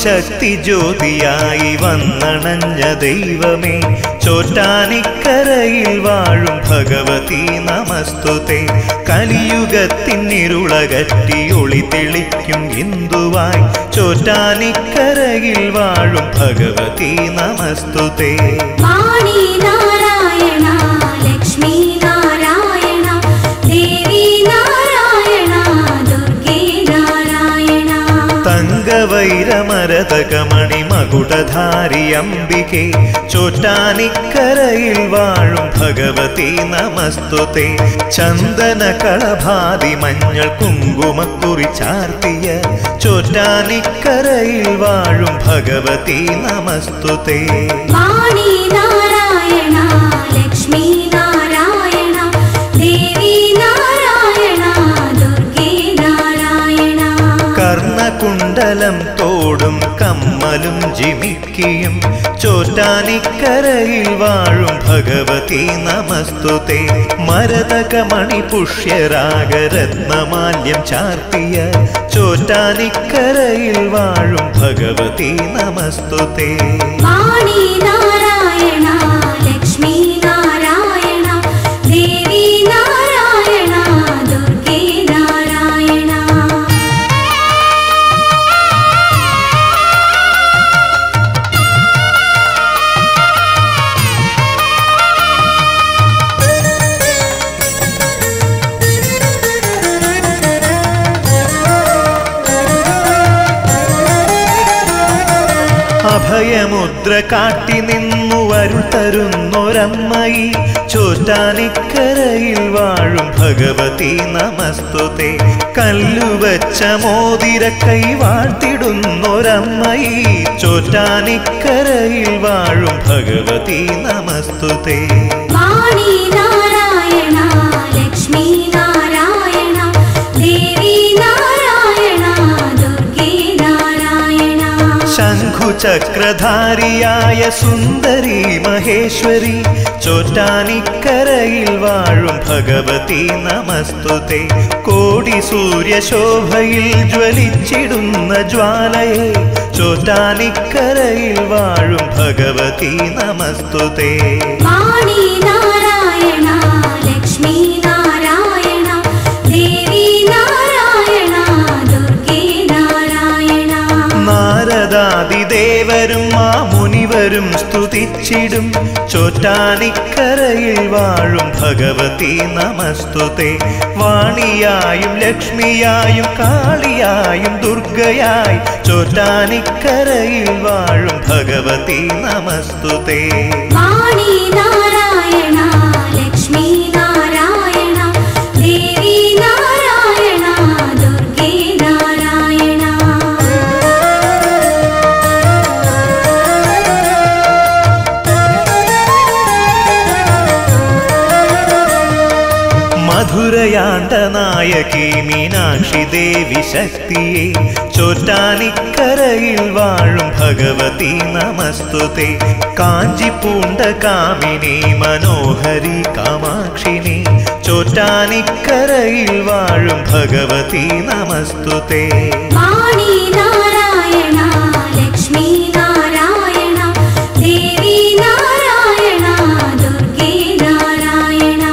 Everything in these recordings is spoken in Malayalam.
ശക്തി ജ്യോതിയായി വന്നണഞ്ഞ ദൈവമേ ചോറ്റാനിക്കരയിൽ വാഴും ഭഗവതി നമസ്തുതേ കലിയുഗത്തിനിരുളകറ്റി ഒളി തെളിക്കും ഹിന്ദുവായി ചോറ്റാനിക്കരയിൽ വാഴും ഭഗവതി നമസ്തുതേ വാണി നാരായണ ലക്ഷ്മി നാരായണ ദേവി നാരായണ ദുർഗേ നാരായണ തങ്കവൈരമരതകമണി മകുടധാരി അംബികെ ചോറ്റാനിക്കരയിൽ വാഴും ഭഗവതി നമസ്തുതേ ചന്ദന കളഭാതി മഞ്ഞൾ കുങ്കുമക്കുറി ചാർത്തിയ ചോറ്റാനിക്കരയിൽ വാഴും ഭഗവതി നമസ്തുതേ വാണി നാരായണ ലക്ഷ്മി നാരായണ ദേവി നാരായണ ദുർഗേ നാരായണ കർണകുണ്ടലം തോടും കമ്മലും ജിമിക്കിയും ചോറ്റാനിക്കരയിൽ വാഴും ഭഗവതി നമസ്തുതേ മരതകമണി പുഷ്യരാഗരത്നമാല്യം ചാർത്തിയ ചോറ്റാനിക്കരയിൽ വാഴും ഭഗവതി നമസ്തുതേ വാണി നാരായണ ലക്ഷ്മി നാരായണ ദേവി നാരായണ ദുർഗേ നാരായണ അഭയമുദ്ര കാട്ടി നിന്നു അരുൾ തരുന്നൊരമ്മയി ചോറ്റാനിക്കരയിൽ വാഴും ഭഗവതി നമസ്തുതേ കല്ലുവച്ച മോതിര കൈ വാഴ്ത്തിടുന്നൊരമ്മയി ചോറ്റാനിക്കരയിൽ വാഴും ഭഗവതി നമസ്തുതേ വാണി നാരായണ ലക്ഷ്മി നാരായണ ദേവി നാരായണ ദുർഗേ നാരായണ ശംഖുചക്രധാരിയായ സുന്ദരി മഹേശ്വരി ചോറ്റാനിക്കരയിൽ വാഴും ഭഗവതി നമസ്തുതേ കോടി സൂര്യശോഭയിൽ ജ്വലിച്ചിടുന്ന ജ്വാലയെ ചോറ്റാനിക്കരയിൽ വാഴും ഭഗവതി നമസ്തുതേ വാണി നാരായണ ലക്ഷ്മി നാരായണ ദേവി നാരായണ ദുർഗേ നാരായണ നാരദാദിദേവരും ആ മുനിവരും സ്തുതിച്ചിടും ചോറ്റാനിക്കരയിൽ വാഴും ഭഗവതി നമസ്തുതേ വാണിയായും ലക്ഷ്മിയായും കാളിയായും ദുർഗയായി ചോറ്റാനിക്കരയിൽ വാഴും ഭഗവതി നമസ്തുതേ വാണി നാരായണ ലക്ഷ്മി നാരായണ ദേവി നാരായണ ദുർഗേ നാരായണ മധുരയാണ്ട നായകി മീനാക്ഷി ദേവി ശക്തിയെ ചോറ്റാനിക്കരയിൽ വാഴും ഭഗവതി നമസ്തുതേ കാഞ്ചിപ്പൂണ്ട കാമിനി മനോഹരി കാമാക്ഷിനി ചോറ്റാനിക്കരയിൽ വാഴും ഭഗവതി നമസ്തുതേ വാണി നാരായണ ലക്ഷ്മി നാരായണ ദേവി നാരായണ ദുർഗേ നാരായണ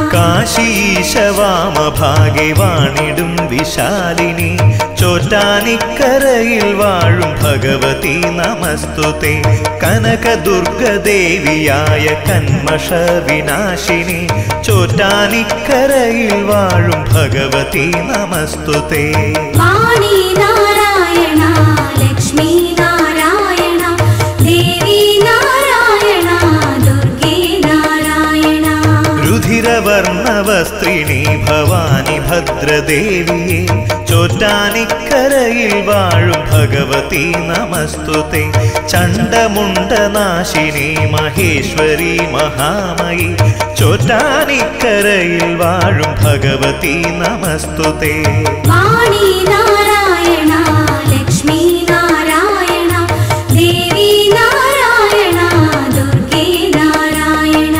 കാശീശവാമഭാഗെ വാണിടും വിശാലിനി ചോറ്റാനിക്കരയിൽ വാഴും ഭഗവതി നമസ്തുതേ കനകദുർഗദേവിയായ കന്മഷ വിനാശിനി ചോറ്റാനിക്കരയിൽ വാഴും ഭഗവതി നമസ്തുതേ വാണി നാരായണ ലക്ഷ്മി നാരായണ ദേവി നാരായണ ദുർഗേ നാരായണ രുധിരവർണവസ്ത്രിണി ഭവാനി ഭദ്രദേവിയെ ചോറ്റാനിക്കരയിൽ വാഴും ഭഗവതി നമസ്തുതേ ചണ്ഡമുണ്ടനാശിനി മഹേശ്വരി മഹാമയി ചോറ്റാനിക്കരയിൽ വാഴും ഭഗവതി നമസ്തുതേ വാണി നാരായണ ലക്ഷ്മി നാരായണ ദേവി നാരായണ ദുർഗേ നാരായണ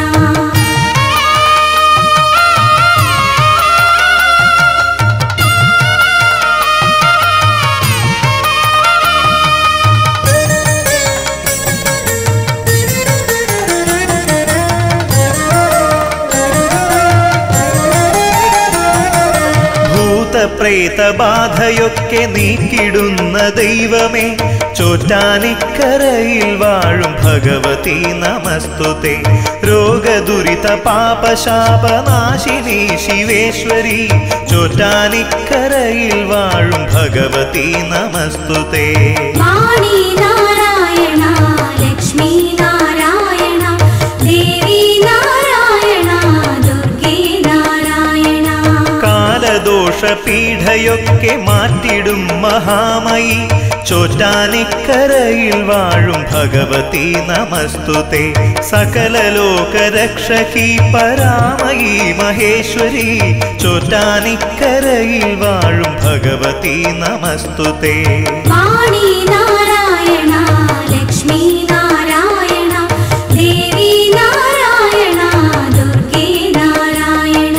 പ്രേതബാധയൊക്കെ നീക്കിടുന്ന ദൈവമേ ചോറ്റാനിക്കരയിൽ വാഴും ഭഗവതി നമസ്തുതേ രോഗദുരിത പാപശാപനാശിനി ശിവേശ്വരി ചോറ്റാനിക്കരയിൽ വാഴും ഭഗവതി നമസ്തുതേ വാണി നാരായണ ലക്ഷ്മി നാരായണ ദേവി നാരായണ ദുർഗേ നാരായണ കാലദോഷ പീഠയൊക്കെ മാറ്റിടും മഹാമയി ചോറ്റാനിക്കരയിൽ വാഴും ഭഗവതി നമസ്തുതേ സകല ലോകരക്ഷകി പരാമയി മഹേശ്വരി ചോറ്റാനിക്കരയിൽ വാഴും ഭഗവതി നമസ്തുതേ വാണി നാരായണ ലക്ഷ്മി നാരായണ ദേവി നാരായണ ദുർഗേ നാരായണ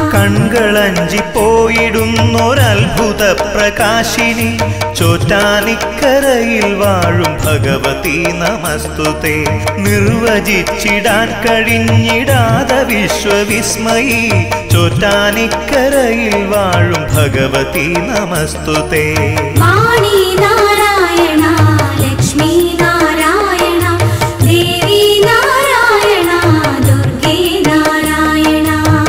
കൺകളഞ്ചിപ്പോയിടുന്നൊരത്ഭുത പ്രകാശിനി ചോറ്റാനിക്കരയിൽ വാഴും ഭഗവതി നമസ്തുതേ നിർവചിച്ചിടാൻ കഴിഞ്ഞിടാത വിശ്വവിസ്മയി ചോറ്റാനിക്കരയിൽ വാഴും ഭഗവതി നമസ്തുതേ വാണി നാരായണ ലക്ഷ്മി നാരായണ ദേവി നാരായണ ദുർഗേ നാരായണ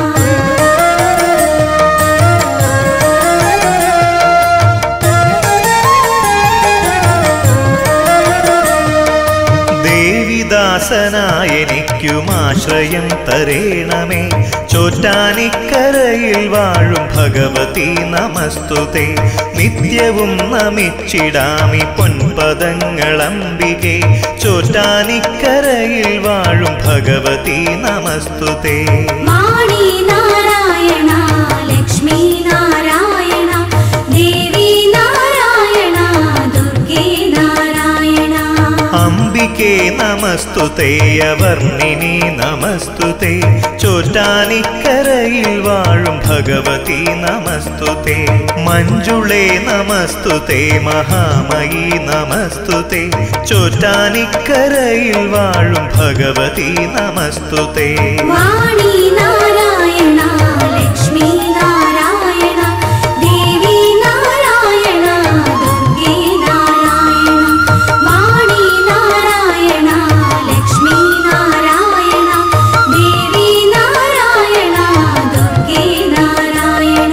ദേവിദാസനായ എനിക്കുമാശ്രയം തരേണമേ ചോറ്റാനിക്കരയിൽ വാഴും ഭഗവതി നമസ്തുതേ നിത്യവും നമിച്ചിടാമി പൊൻപദങ്ങളംബികെ ചോറ്റാനിക്കരയിൽ വാഴും ഭഗവതി നമസ്തുതേ വാണി നാരായണ ലക്ഷ്മി നാരായണ ദേവി നാരായണ ദുർഗേ നാരായണ അംബികേ നമസ്തുതേ അവർണിനി നമസ്തുതേ ചോറ്റാനിക്കരയിൽ വാഴും ഭഗവതി നമസ്തുതേ മഞ്ജുളേ നമസ്തുതേ മഹാമയി നമസ്തുതേ ചോറ്റാനിക്കരയിൽ വാഴും ഭഗവതി നമസ്തുതേ വാണി നാരായണ ലക്ഷ്മി നാരായണ ദേവി നാരായണ ദുർഗേ നാരായണ വാണി നാരായണ ലക്ഷ്മി നാരായണ ദേവി നാരായണ ദുർഗേ നാരായണ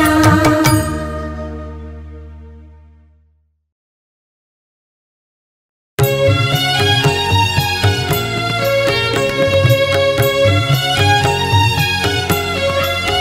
ും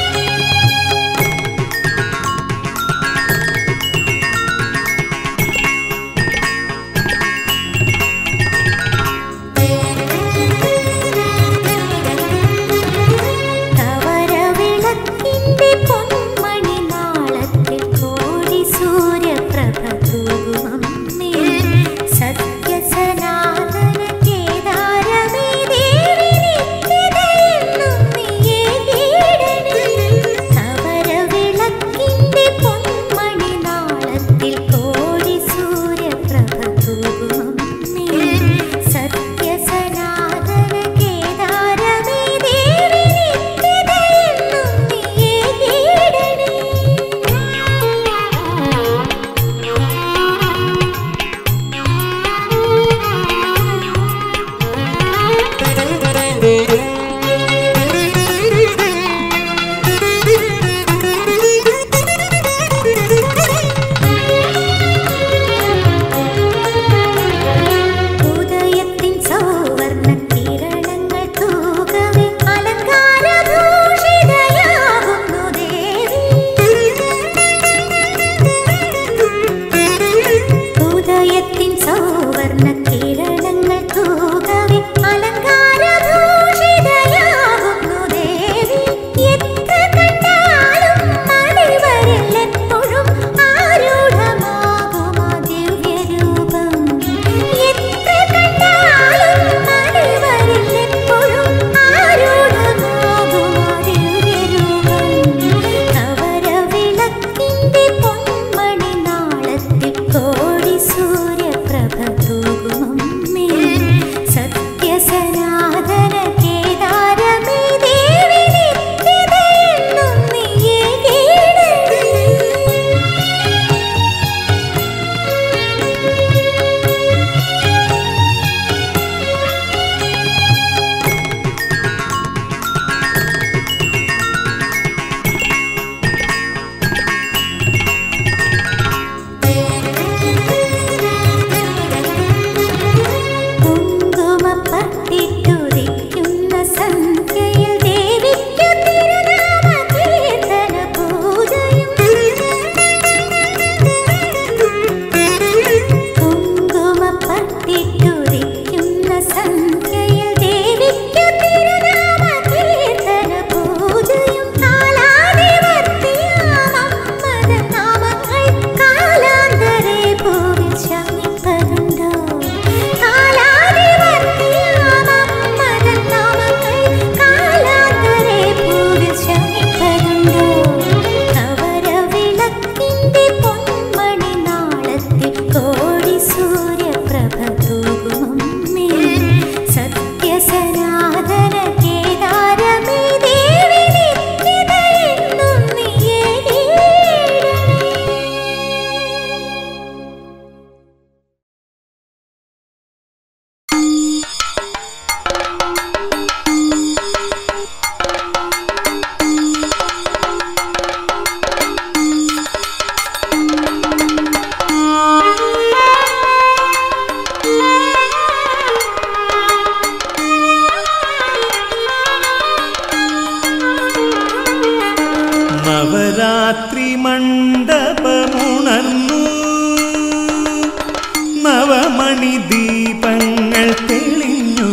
ദീപങ്ങൾ തെളിഞ്ഞു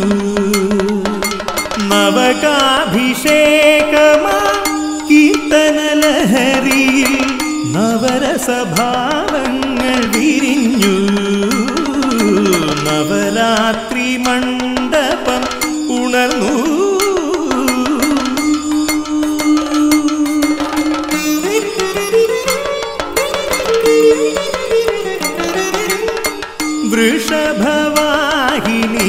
നവകാഭിഷേകമാ കീർത്തനലഹരിയിൽ നവരസഭാവങ്ങൾ വിരിഞ്ഞു നവരാത്രി മണ്ഡപം ഉണർന്നു വൃഷഭവാഹിനി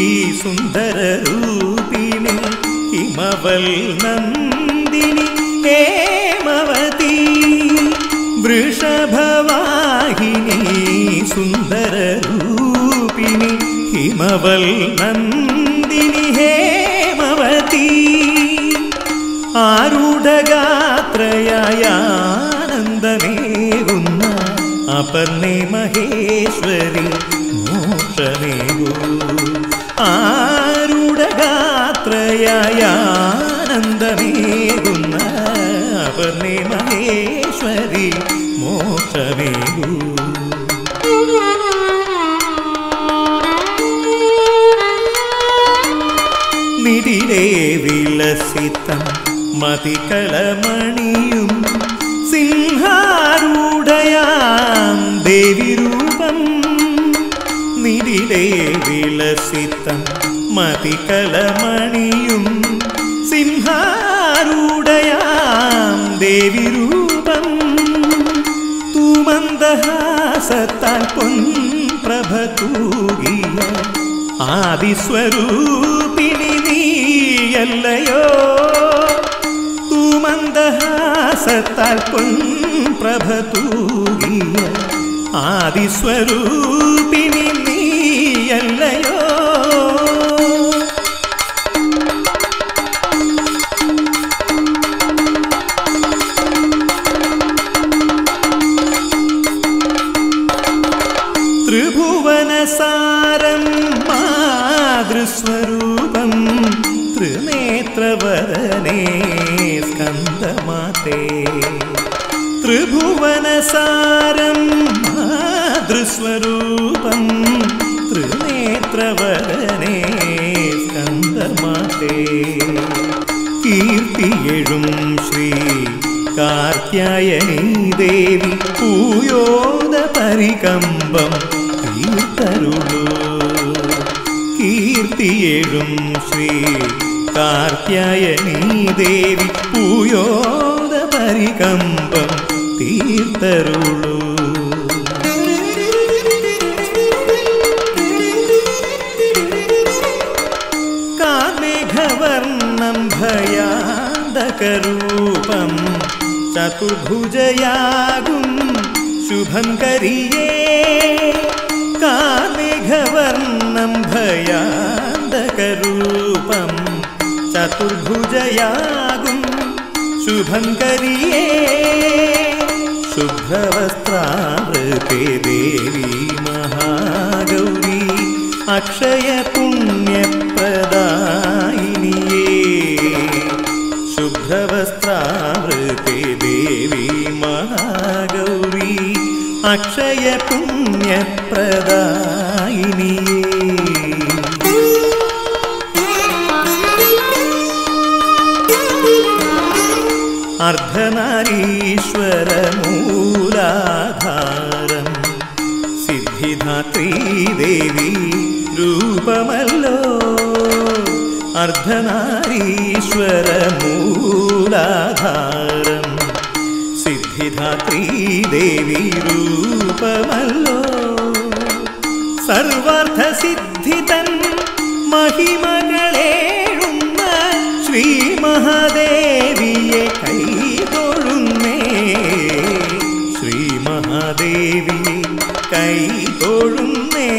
സുന്ദരരൂപിണി ഹിമവൽ നന്ദിനി ഹേമവതി വൃഷഭവാഹിനി സുന്ദരരൂപിണി ഹിമവൽ നന്ദിനി ഹേമവതി ആരൂഢഗാത്രയായ ആനന്ദമേകുന്ന അപർണേ മഹേശ്വരി മോക്ഷമേകൂ ആരൂഢഗാത്രയായ ആനന്ദമേകുന്ന അപർണേ മഹേശ്വരി മോക്ഷമേകൂ നിതിരേ വിലസിതം മതികളമണിയും സിംഹാരൂഢയാം ദേവിരൂപം നിതിരേ വിലസിതം മതികളമണിയും സിംഹാരൂഢയാം ദേവിരൂപം തൂമന്ദഹാസത്താൽ പൊൻപ്രഭ തൂകിയ ആദിസ്വരൂപിണി നീയല്ലയോ തൂമന്ദഹാസത്താൽ പൊൻപ്രഭ തൂകിയ ആദിസ്വരൂപിണി നീയല്ലയോ ത്രിഭുവനസാരം മാതൃസ്വരൂപം ത്രിനേത്രവദനേ സ്കന്ദമാതേ ത്രിഭുവനസാരം മാതൃസ്വരൂപം ത്രിനേത്രവദനേ സ്കന്ദമാതേ കീർത്തിയെഴും ശ്രീ കാർത്യായനീ ദേവി പൂയോദ പരികമ്പം തീർത്തരുളൂ കീർത്തിയെഴും ശ്രീ കാർത്യായനീ ദേവി പൂയോദ പരികമ്പം തീർത്തരുളൂ കാർമേഘവർണം ഭയാന്തകരൂപം ചതുർഭുജയാകും ശുഭം കരിയേ കാർമേഘവർണം ഭയാന്തകരൂപം ചതുർഭുജയാകും ശുഭം കരിയേ ശുഭ്രവസ്ത്രാവൃത്തെ ദേവി മഹാഗൗരി അക്ഷയ പുണ്യപ്രദായിനിയേ ശുഭ്രവസ്ത്രാവൃത്തെ ദേവി മഹാഗൗരി അക്ഷയ പുണ്യപ്രദായിനിയേ അർദ്ധനാരീശ്വരമൂലാധാരം സിദ്ധിദാത്രീ ദേവി രൂപമല്ലോ അർദ്ധനാരീശ്വരമൂലാധാരം സിദ്ധിദാത്രീ ദേവി രൂപമല്ലോ സർവാർത്ഥ സിദ്ധിതൻ മഹിമകളേഴുന്ന ശ്രീ മഹാദേവിയെ കൈതൊഴുന്നേ ശ്രീ മഹാദേവിയെ കൈതൊഴുന്നേ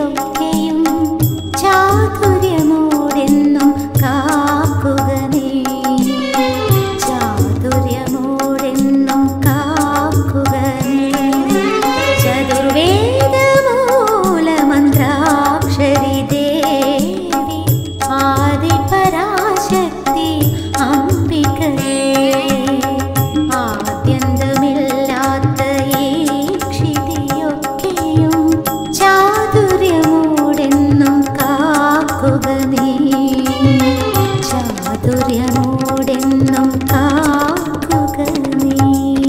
സൃഷ്ടിയൊക്കെയും ചാതുര്യമോടെന്നും കാക്കുക നീ ചാതുര്യമോടെന്നും കാക്കുക നീ ചതുർവേദമൂലമന്ത്രാക്ഷരി ദേവി ആദിപരാശക്തി അംബികയേ ആദ്യന്തമില്ലാത്ത ഈ ക്ഷിതിയൊക്കെയും ചാതുര്യമോടെന്നും കാക്കുക നീ ചാതുര്യമോടെന്നും കാക്കുക നീ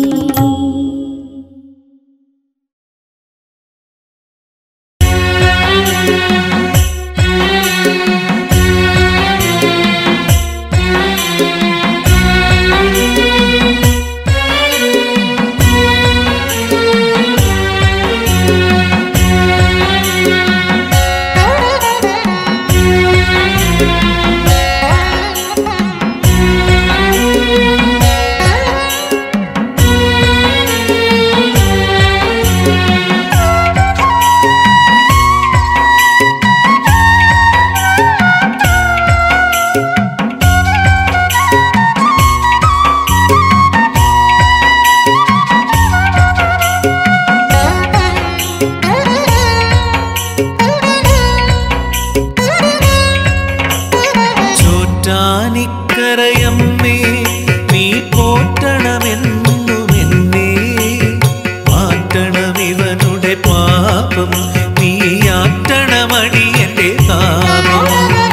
ചോറ്റാനിക്കരയമ്മേ നീ പോറ്റണമെന്നും എന്നെ മാറ്റണമിവനുടെ പാപം നീ ആറ്റണമടിയന്റെ താപം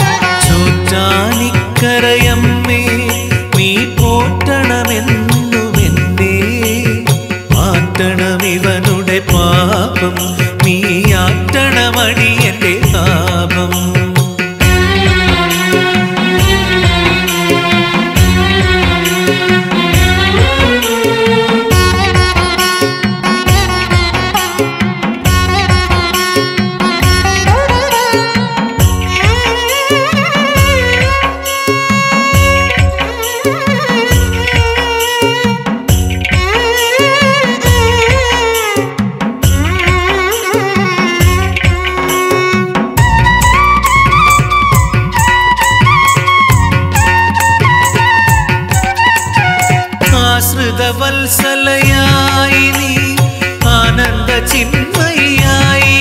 ചോറ്റാനിക്കരയമ്മേ നീ പോറ്റണമെന്നും എന്നെ മാറ്റണമിവനുടെ പാപം നീ ആറ്റണമടിയന്റെ താപം ആശ്രിതവത്സലയായി നീ ആനന്ദ ചിന്മയായി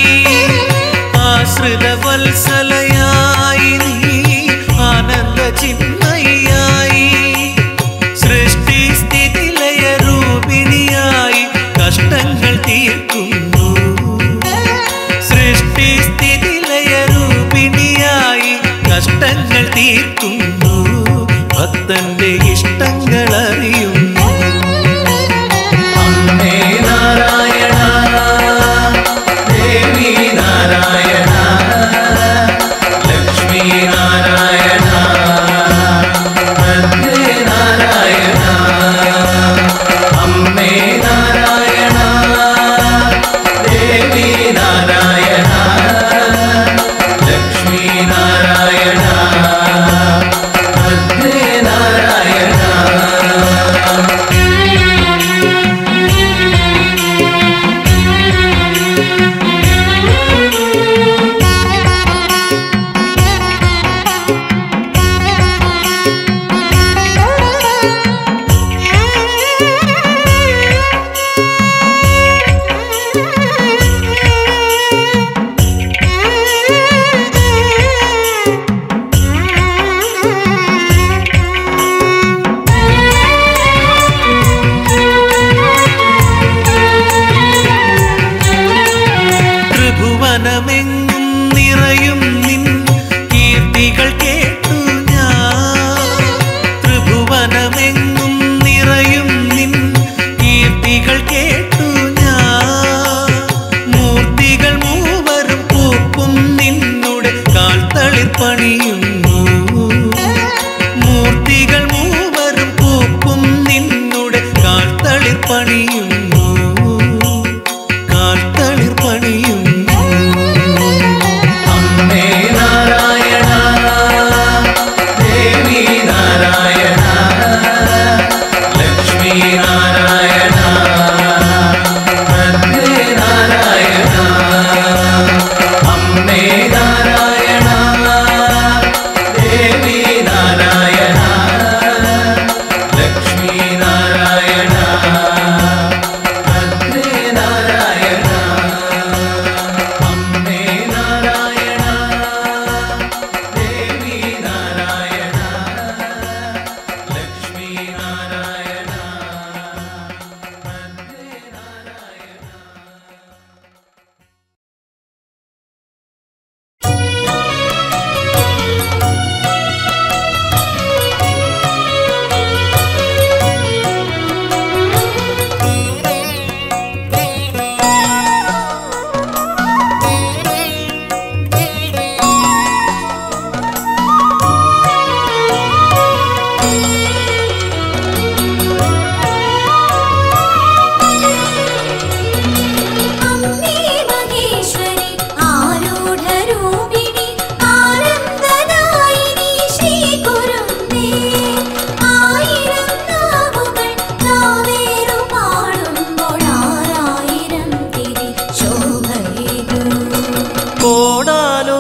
ആശ്രിതവത്സലയായി നീ ആനന്ദ ചിന്മയായി സൃഷ്ടി സ്ഥിതി ലയ രൂപിണിയായി കഷ്ടങ്ങൾ തീർക്കുന്നു സൃഷ്ടി സ്ഥിതി ലയ രൂപിണിയായി കഷ്ടങ്ങൾ തീർക്കുന്നു ഭക്തന്റെ ഇഷ്ടങ്ങൾ അറിയുന്നു അമ്മേ നാരായണ ദേവി നാരായണ ലക്ഷ്മി നാരായണ ഭദ്രേ നാരായണ അമ്മേ നാരായണ ദേവി നാരായണ ലക്ഷ്മി നാരായണ ഭദ്രേ നാരായണ ത്രിഭുവനമെങ്ങും നിറയും നിൻ കീർത്തികൾ കേട്ടു ഞാൻ ത്രിഭുവനമെങ്ങും നിറയും നിൻ കീർത്തികൾ കേട്ടു ഞാൻ മൂർത്തികൾ മൂവരും പൂക്കും നിന്നുടെ കാൽത്തളിർ പണിയുന്നു മൂർത്തികൾ മൂവരും പൂക്കും നിന്നുടെ കാൽത്തളിർ പണിയുന്നു കാൽത്തളിർ പണിയുന്നു അമ്മേ നാരായണ ദേവി നാരായണ ലക്ഷ്മി നാരായണ ഭദ്രേ നാരായണ അമ്മേ നാരായണ ദേവി നാരായണ ലക്ഷ്മി നാരായണ ഭദ്രേ നാരായണ അമ്മേ നാരായണ ദേവി നാരായണ ലക്ഷ്മി നാരായണ ഭദ്രേ നാരായണ അമ്മേ മഹേശ്വരി ആരൂഢരൂപിണി ആനന്ദദായിനി ശ്രീ കുരുന്നേ ആയിരം നാവുകൾ നാവേറു പാടുമ്പോൾ ആറായിരം തിരി ശോഭയേകൂ കോടാനു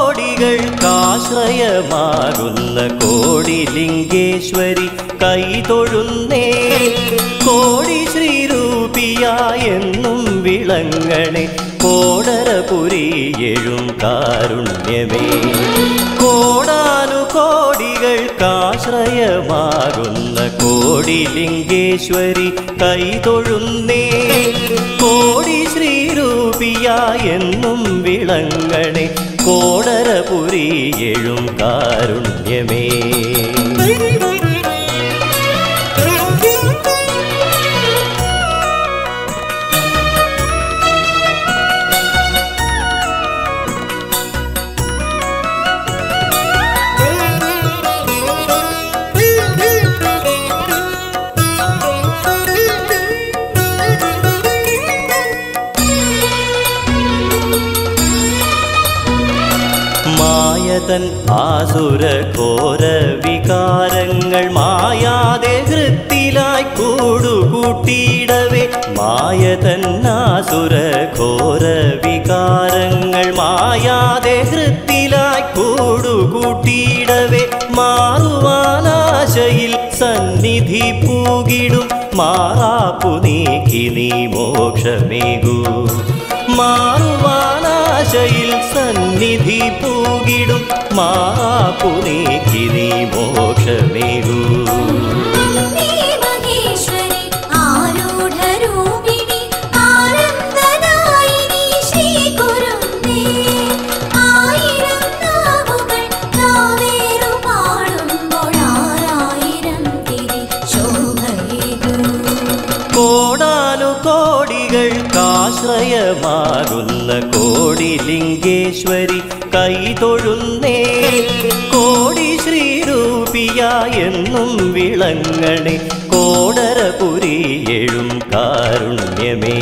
കോടികൾക്കാശ്രയമാകുന്ന കോടിലിംഗേശ്വരി കൈതൊഴുന്നേ കോടി ശ്രീരൂപിയായെന്നും വിളങ്ങണേ കോടരപുരിയെഴും കാരുണ്യമേ കോടാനു കോടികൾക്കാശ്രയമാകുന്ന കോടിലിംഗേശ്വരി കൈതൊഴുന്നേ കോടി ശ്രീരൂപിയായെന്നും വിളങ്ങണേ കോടരപുരിയെഴും കാരുണ്യമേ മായതൻ ആസുര ഘോര വികാരങ്ങൾ മായാതെ ഹൃത്തിലായി കൂടുകൂട്ടിയിടവേ മായതൻ ആസുര ഘോര വികാരങ്ങൾ മായാതെ ഹൃത്തിലായി കൂടുകൂട്ടിയിടവേ മാറുവാനാശയിൽ സന്നിധി പൂകിടും മാറാപ്പു നീക്കി നീ മോക്ഷമേകൂ മാറുവാനാശയിൽ സന്നിധി പൂകിടും മാറാപ്പു നീക്കി നീ മോക്ഷമേകൂ അമ്മേ മഹേശ്വരി ആരൂഢരൂപിണി ആനന്ദദായിനി ശ്രീ കുരുന്നേ ആയിരം നാവുകൾ നാവേറു പാടുമ്പോൾ ആറായിരം തിരി ശോഭയേകൂ കോടാനു കോടികൾക്കാശ്രയമാകുന്ന കോടിലിംഗേശ്വരി കൈതൊഴുന്നേ കോടി ശ്രീരൂപിയായെന്നും വിളങ്ങണേ കോടരപുരിയെഴും കാരുണ്യമേ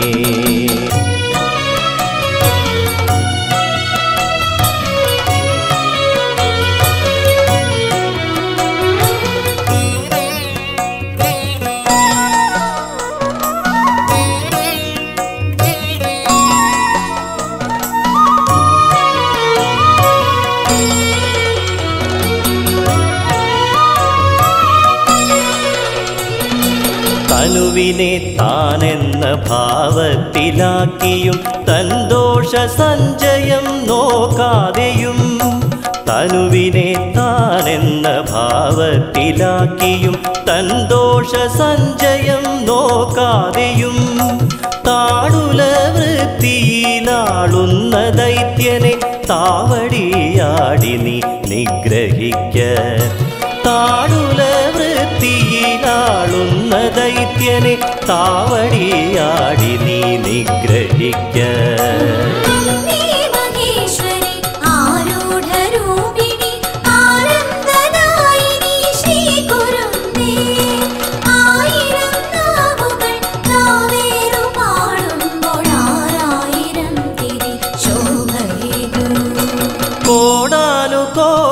തനുവിനെ താനെന്ന ഭാവത്തിലാക്കിയും തന്തോഷ സഞ്ചയം നോക്കാതെയും തനുവിനെ താനെന്ന ഭാവത്തിലാക്കിയും തന്തോഷ സഞ്ചയം നോക്കാതെയും താടുല വൃത്തിയിലാളുന്ന ദൈത്യനെ താവടിയാടി നീ നിഗ്രഹിക്ക താടുല വൃത്തിയിലാളുന്ന ദൈത്യനെ താവടിയാടി നീ നിഗ്രഹിക്ക അമ്മേ മഹേശ്വരി ആരൂഢരൂപിണി ആനന്ദദായിനി ശ്രീ കുരുന്നേ ആയിരം നാവുകൾ നാവേറു പാടുമ്പോൾ ആറായിരം തിരി ശോഭയേകൂ കോടാനു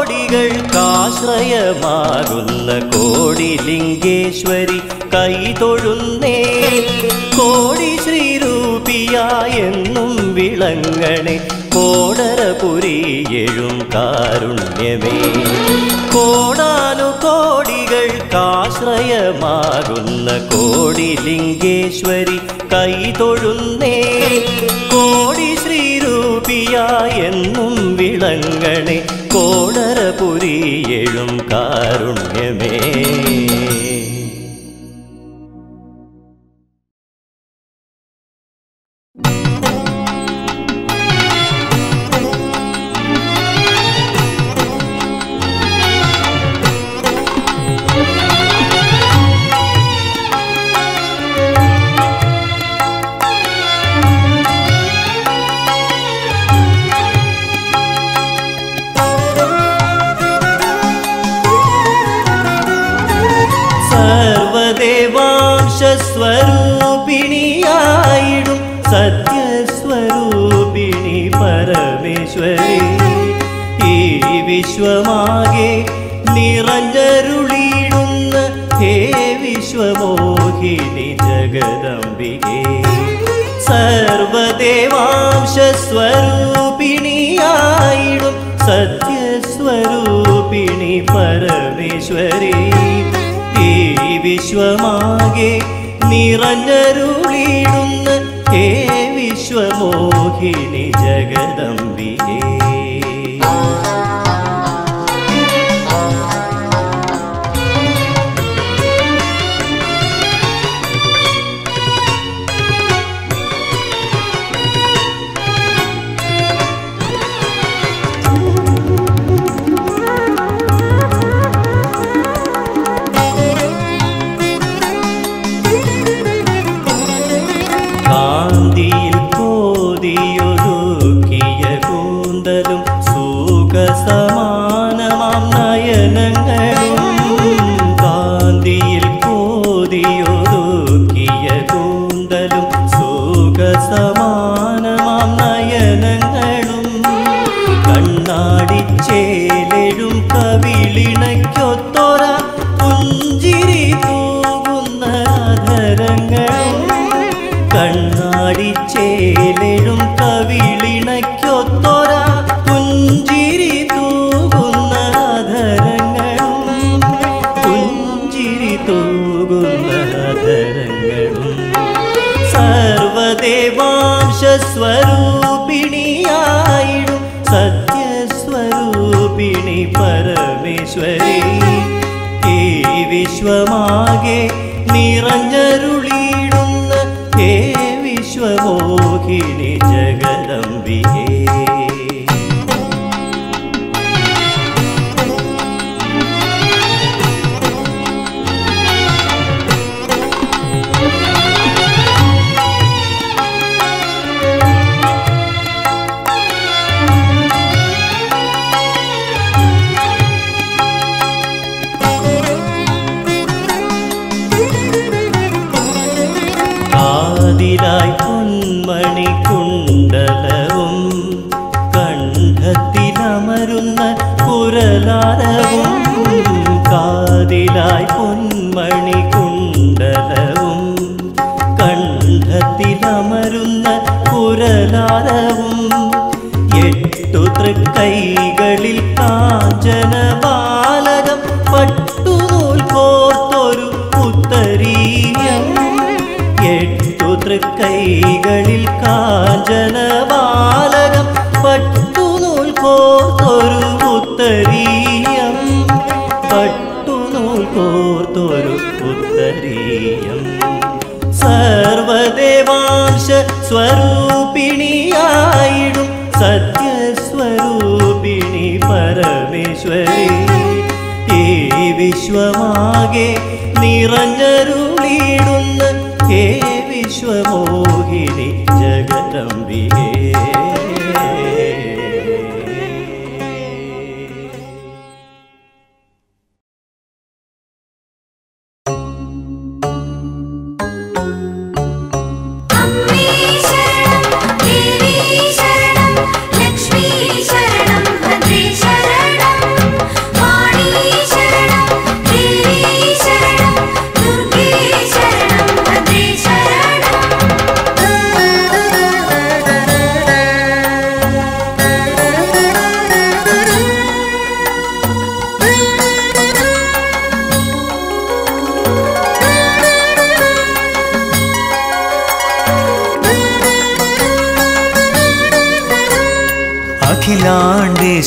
കോടികൾക്കാശ്രയമാകുന്ന കോടിലിംഗേശ്വരി കൈതൊഴുന്നേ കോടി ശ്രീരൂപിയായെന്നും വിളങ്ങണേ കോ കോടരപുരിയെഴും കാരുണ്യമേ കോടാനു കോടികൾക്കാശ്രയമാകുന്ന കോടിലിംഗേശ്വരി കൈതൊഴുന്നേ കോടി ശ്രീരൂപിയായെന്നും വിളങ്ങണേ കോടരപുരിയെഴും കാരുണ്യമേ സർവദേവാംശസ്വരൂപിണിയായിടും സത്യസ്വരൂപിണി പരമേശ്വരി ഈ വിശ്വമാകെ നിറഞ്ഞരുളിയിടുന്ന ഹേ വിശ്വമോഹിനി ജഗദംബികേ സർവദേവാംശസ്വരൂപിണിയായിടും സത്യസ്വരൂപിണി പരമേശ്വരി ഈ വിശ്വമാകെ നിറഞ്ഞരുളിടുന്ന ഹേ വിശ്വമോഹിനി ജഗദംബികേ കാന്തിയിൽ കോതിയൊരുക്കിയ കൂന്തലും സുഖസമാനമാം നയനങ്ങളും കാന്തിയിൽ കോതിയൊരുക്കിയ കൂന്തലും സുഖസമാനമാം നയനങ്ങളും കണ്ണാടിച്ചേലെഴും കവിളിണയ്ക്കൊത്തൊര പുഞ്ചിരി തൂകുന്ന അധരങ്ങളും കണ്ണാടിച്ചേലെഴും കവിളിണയ്ക്കൊത്തൊര പുഞ്ചിരി തൂകുന്ന അധരങ്ങളും പുഞ്ചിരി തൂകുന്ന അധരങ്ങളും സർവദേവാംശസ്വരൂപിണിയായിടും സത്യസ്വരൂപിണി പരമേശ്വരി ഈ വിശ്വമാകെ നിറഞ്ഞരുളിയിടുന്ന ഹേ വിശ്വമോഹിനി ജഗദംബികേ കാതിലായി പൊന്മണി കുണ്ടലവും കണ്ഠത്തിലമരുന്ന കുരലാരവും കാതിലായി പൊന്മണി കുണ്ടലവും കണ്ഠത്തിലമരുന്ന കുരലാരവും എട്ടു തൃക്കൈകളിൽ കാഞ്ചന ബാലകം പട്ടുനൂൽ കോർത്തൊരു ഉത്തരീയം എട്ടു തൃക്കൈകളിൽ കാഞ്ചന ബാലകം പട്ടുനൂൽ കോർത്തൊരു ഉത്തരീയം പട്ടുനൂൽ കോർത്തൊരു ഉത്തരീയം സർവദേവാംശ സ്വരൂപിണിയായിടും സത്യസ്വരൂപിണി പരമേശ്വരി ഈ വിശ്വമാകെ നിറഞ്ഞരുളിടുന്ന ഹേ വിശ്വമോഹിനി ജഗദംബികേ അമ്മേ ശരണം ദേവി ശരണം ലക്ഷ്മി ശരണം ഭദ്രേ ശരണം വാണി ശരണം ദേവി ശരണം ദുർഗേ ശരണം ഭദ്രേ ശരണം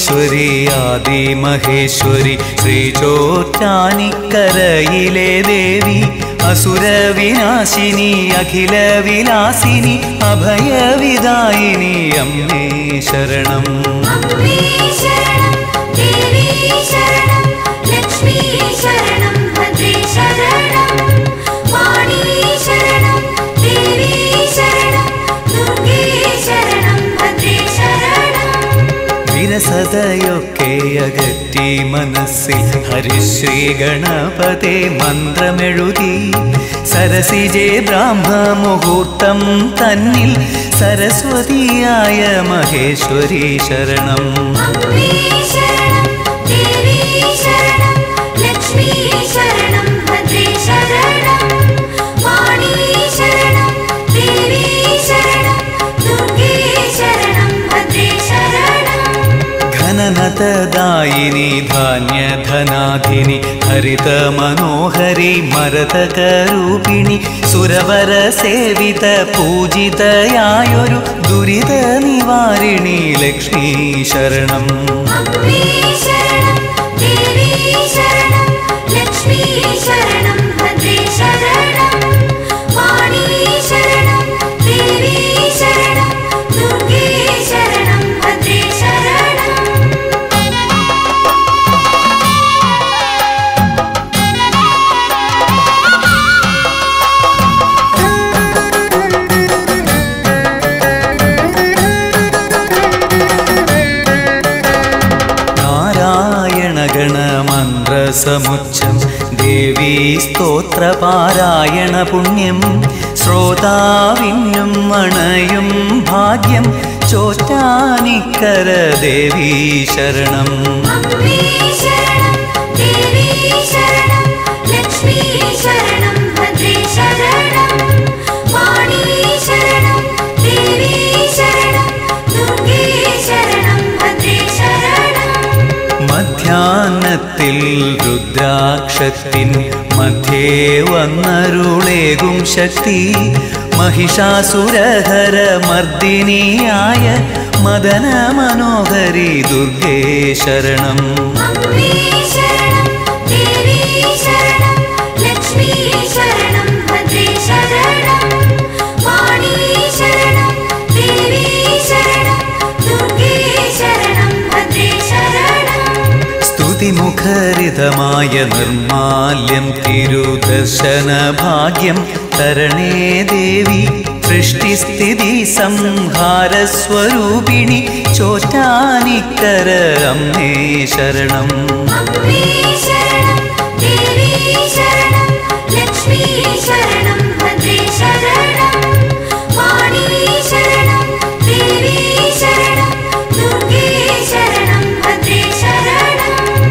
പരമേശ്വരി ആദിമഹേശ്വരി ശ്രീചോറ്റാനിക്കരയിലെ ദേവി അസുരവിനാശിനി അഖില വിലാസിനി അഭയവിദായിനി അമ്മേ ശരണം അമ്മേ ശരണം ദേവി ശരണം ലക്ഷ്മി ശരണം ഭദ്രേ ശരണം വാണി ശരണം ദേവി ശരണം ദുർഗേ ശരണം ഭദ്രേ ശരണം വിരസതയൊക്കെ അകറ്റി മനസ്സിൽ ഹരിശ്രീ ഗണപതേ മന്ത്രമെഴുതി സരസിജേ ബ്രാഹ്മ മുഹൂർത്തം തന്നിൽ സരസ്വതിയായ മഹേശ്വരി ശരണം അമ്മേ ശരണം ദേവി ശരണം ലക്ഷ്മി ശരണം ഭദ്രേ ശരണം വാണി ശരണം ദേവി ശരണം ദുർഗേ ശരണം ഭദ്രേ ശരണം ഘനനതദായിനി ധാന്യധനാധിനി ഹരിത മനോഹരി മരതകരൂപിണി സുരവര സേവിത പൂജിതയായൊരു ദുരിത നിവാരിണി ലക്ഷ്മീ ശരണം അമ്മേ ശരണം ദേവി ശരണം ലക്ഷ്മി ശരണം ഭദ്രേ ശരണം വാണി ശരണം ദേവി ശരണം ദുർഗേ ശരണം ഭദ്രേ ശരണം നാരായണഗണമന്ത്രസമുച്ചം ദേവീ സ്തോത്രപാരായണ പുണ്യം ശ്രോതാവിനും മണയും ഭാഗ്യം ചോറ്റാനിക്കര ദേവീ ശരണം അമ്മേ ശരണം ദേവി ശരണം ലക്ഷ്മി ശരണം ഭദ്രേ ശരണം വാണി ശരണം ദേവി ശരണം ദുർഗേ ശരണം ഭദ്രേ ശരണം മധ്യാഹ്നത്തിൽ രുദ്രാക്ഷത്തിൻ മധ്യേ വന്നരുളേകും ശക്തി മഹിഷാസുരഹര മർദിനിയായ മദന മനോഹരി ദുർഗേ ശരണം അമ്മേ ശരണം ദേവി ശരണം ലക്ഷ്മി ശരണം ഭദ്രേ ശരണം വാണി ശരണം ദേവി ശരണം ദുർഗേ ശരണം ഭദ്രേ ശരണം സ്തുതിമുഖരിതമായ നിർമാല്യം തിരുദർശന ഭാഗ്യം തരണേ ദേവി സൃഷ്ടിസ്ഥിതി സംഹാരസ്വരൂപിണി ചോറ്റാനിക്കര അമ്മേ ശരണം അമ്മേ ശരണം ദേവി ശരണം ലക്ഷ്മി ശരണം ഭദ്രേ ശരണം വാണി ശരണം ദേവി ശരണം ദുർഗേ ശരണം ഭദ്രേ ശരണം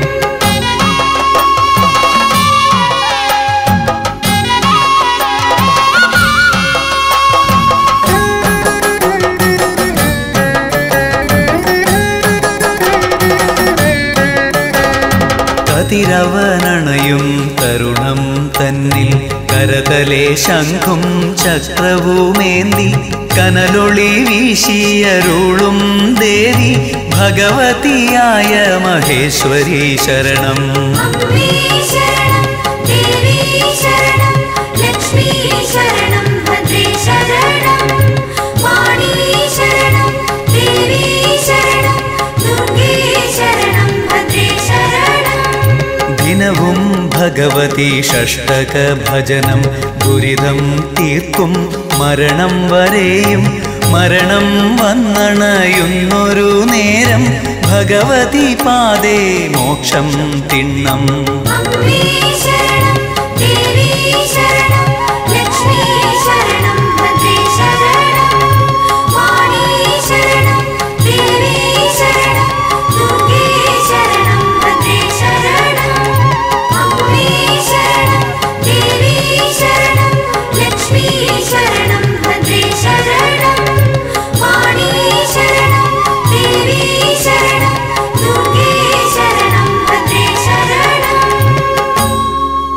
കതിരവനണയും തരുണം തന്നിൽ കരതലെ ശംഖും ചക്രവുമേന്തി കനലൊളി വീശിയരുളും ദേവി ഭഗവതിയായ മഹേശ്വരി ശരണം അമ്മേ ശരണം ദേവി ശരണം ലക്ഷ്മി ശരണം ഭദ്രേ ശരണം വാണി ശരണം ദേവി ശരണം ദുർഗേ ശരണം ഭദ്രേ ശരണം ദിനവും ഭഗവതി ഷഷ്ടക ഭജനം ദുരിതം തീർക്കും മരണം വരെയും മരണം വന്നണയുന്നൊരു നേരം ഭഗവതി പാതേ മോക്ഷം തിണ്ണം അമ്മേ ശരണം ദേവി ശരണം ലക്ഷ്മി ശരണം ഭദ്രേ ശരണം വാണി ശരണം ദേവി ശരണം ദുർഗേ ശരണം ഭദ്രേ ശരണം അമ്മേ ശരണം ദേവി ശരണം ലക്ഷ്മി ശരണം ഭദ്രേ ശരണം വാണി ശരണം ദേവി ശരണം ദുർഗേ ശരണം ഭദ്രേ ശരണം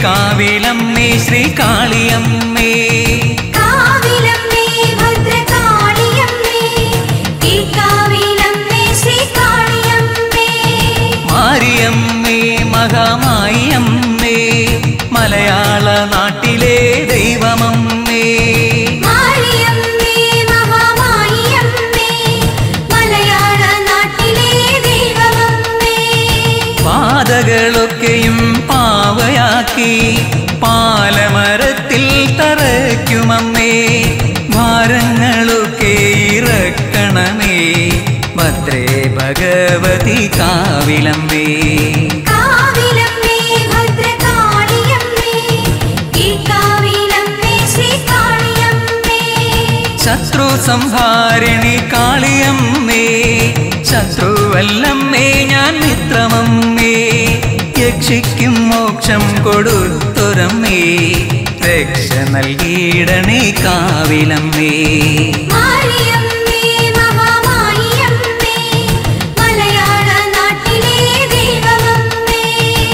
കാവിലമ്മേ ശ്രീ കാളിയമ്മേ കാവിലമ്മേ ഭദ്രകാളിയമ്മേ ഈ കാവിലമ്മേ ശ്രീകാളിയമ്മേ മാരിയമ്മേ മഹാമായിയമ്മേ മലയാള നാട്ടിലെ ദൈവമമ്മേ മാരിയമ്മേ മഹാമായിയമ്മേ മലയാള നാട്ടിലെ ദൈവമമ്മേ പാതകളൊക്കെയും പാവയാക്കി പാലമരത്തിൽ തറയ്ക്കുമമ്മേ ഭാരങ്ങളൊക്കെ ഇറക്കണമേ ഭദ്രേ ഭഗവതി കാവിലമ്മേ കാവിലമ്മേ ഭദ്രകാളിയമ്മേ ഈ കാവിലമ്മേ ശ്രീകാളിയമ്മേ ശത്രു സംഹാരിണി കാളിയമ്മേ ശത്രുവല്ലമ്മേ ഞാൻ മിത്രമമ്മേ യക്ഷിക്കും മോക്ഷം കൊടുത്തൊരമ്മേ രക്ഷ നൽകിയിടണേ കാവിലമ്മേ മാരിയമ്മേ മഹാമായിയമ്മേ മലയാള നാട്ടിലെ ദൈവമമ്മേ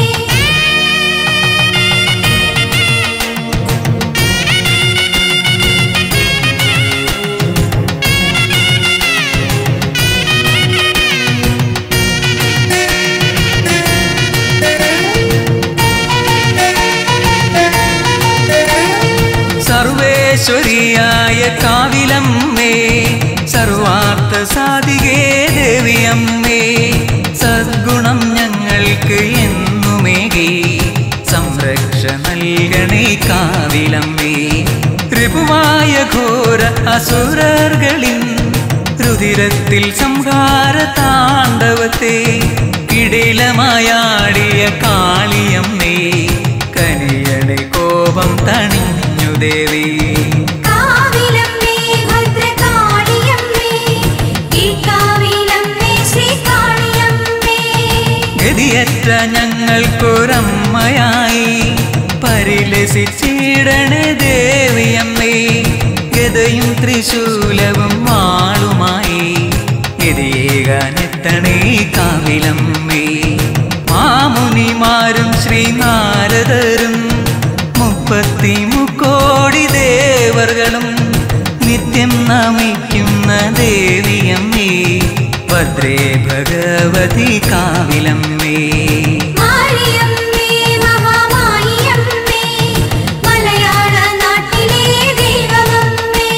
സർവേശ്വരിയായ കാവിലമ്മേ സർവാർത്ഥ സാധികേ ദേവിയമ്മേ സദ്ഗുണം ഞങ്ങൾക്ക് എന്നുമേകി സംരക്ഷ നൽകണേ കാവിലമ്മേ ഋപുവായ ഘോര അസുരർകളിൻ രുതിരത്തിൽ സംഹാര താണ്ഡവത്തെ കിടിലമായാടിയ കാളിയമ്മേ കനിയണെ കോപം തണിഞ്ഞു ദേവി കാവിലമ്മേ ഭദ്രകാളിയമ്മേ ഈ കാവിലമ്മേ ശ്രീകാളിയമ്മേ ഗതിയറ്റ ഞങ്ങൾക്കൊരമ്മയായി പരിലസിച്ചിടണേ ദേവിയമ്മേ ഗതയും ത്രിശൂലവും വാളുമായി ഗതിയേകാനെത്തണേ കാവിലമ്മേ മാമുനിമാരും ശ്രീനാരദരും മുപ്പത്തി മുക്കോടി ദേവർകളും നിത്യം നമിക്കുന്ന ദേവിയമ്മേ ഭദ്രേ ഭഗവതി കാവിലമ്മേ മാരിയമ്മേ മഹാമായിയമ്മേ മലയാള നാട്ടിലെ ദൈവമമ്മേ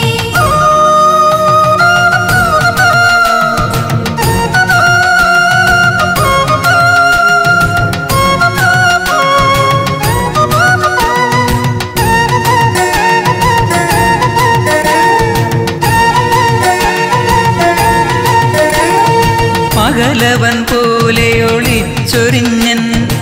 പകലവൻ പോലെ ഒളിച്ചൊരിഞ്ഞൻ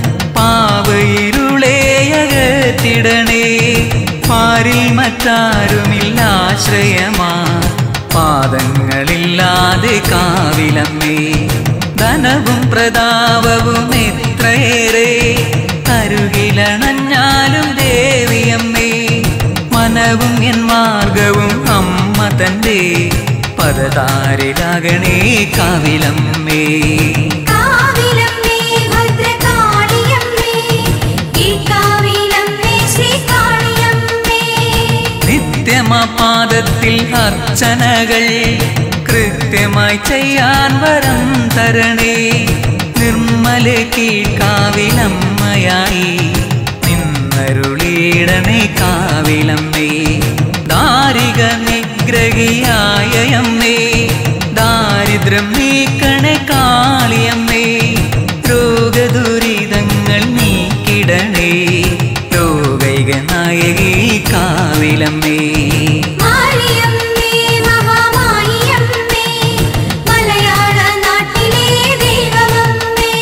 പാവയിരുളേയകത്തിടണേ പാരിൽ മറ്റാരുമില്ലാശ്രയമാ പാദങ്ങളില്ലാതെ കാവിലമ്മേ ധനവും പ്രതാപവും എത്രയേറെ അരുകിലണഞ്ഞാലും ദേവിയമ്മേ മനവും എൻ മാർഗവും അമ്മ തന്റെ പദതാരിലാകണേ കാവിലമ്മേ കാവിലമ്മേ ഭദ്രകാളിയമ്മേ ഈ കാവിലമ്മേ ശ്രീകാളിയമ്മേ നിത്യമപാദത്തിൽ അർച്ചനകൾ കൃത്യമായി ചെയ്യാൻ വരം തരണേ നിർമ്മല കീഴ്ക്കാവിലമ്മയായി നിന്നരുളീടണേ കാവിലമ്മേ ദാരിക നിഗ്രഹിയായ അമ്മേ ദാരിദ്ര്യം നീക്കണേ കാളിയമ്മേ രോഗദുരിതങ്ങൾ നീക്കിടണേ ലോകൈക നായകി കാവിലമ്മേ മാരിയമ്മേ മഹാമായിയമ്മേ മലയാള നാട്ടിലെ ദൈവമമ്മേ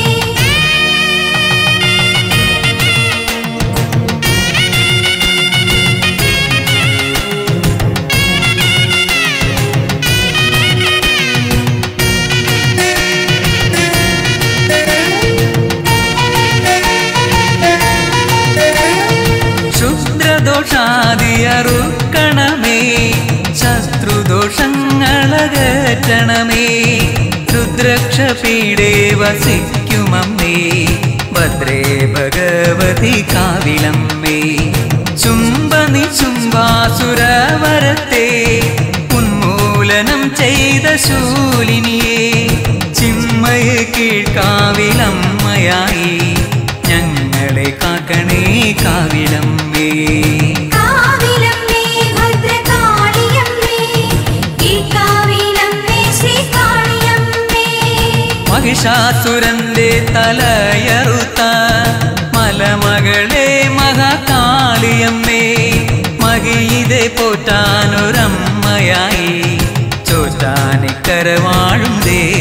ക്ഷുദ്രദോഷാദിയറുക്കണമേ ശത്രുദോഷങ്ങളകറ്റണമേ രുദ്രക്ഷപീഡേ വസിക്കുമമ്മേ ഭദ്രേ ഭഗവതി കാവിലമ്മേ ചുംബനി ചുംബാസുരവരത്തെ ഉന്മൂലനം ചെയ്ത ശൂലിനിയെ ചിന്മയ കീഴ്ക്കാവിലമ്മയായി ഞങ്ങളെ കാക്കണേ കാവിലമ്മേ കാവിലമ്മേ ഭദ്രകാളിയമ്മേ കീഴ്ക്കാവിലമ്മേ ശ്രീകാളിയമ്മേ മഹിഷാസുരന്റെ തലയറുത്ത മലമകളെ മഹാകാളിയമ്മേ മകിയിതെ പോറ്റാനൊരമ്മയായി ചോറ്റാനിക്കര വാഴും ദേവി